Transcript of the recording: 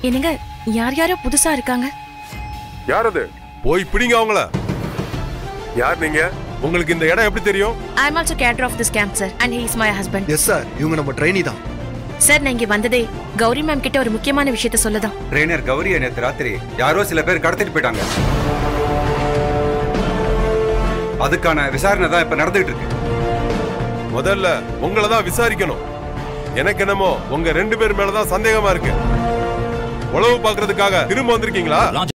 என்னங்க யார் யாரோ புதுசா இருக்காங்க யார் அது போய் பிடிங்க அவங்கள யார் நீங்க உங்களுக்கு இந்த இடம் எப்படி தெரியும் I am also cadet of this camp sir and he is my husband yes sir இவங்க நம்ம ட்ரெயினி தான் சார் நான் இங்க வந்ததே கௌரி மேம் கிட்ட ஒரு முக்கியமான விஷயத்த சொல்லதான் ட்ரெயினர் கௌரியை நேற்று ராத்திரி யாரோ சில பேர் கடத்திட்டு போயிட்டாங்க அதுக்கான விசாரணை தான் இப்ப நடந்துகிட்டு இருக்கு முதல்ல உங்களை தான் விசாரிக்கணும் எனக்கு என்னமோ உங்க ரெண்டு பேர் மேலதான் சந்தேகமா இருக்கு உளவு பாக்குறதுக்காக திரும்ப வந்திருக்கீங்களா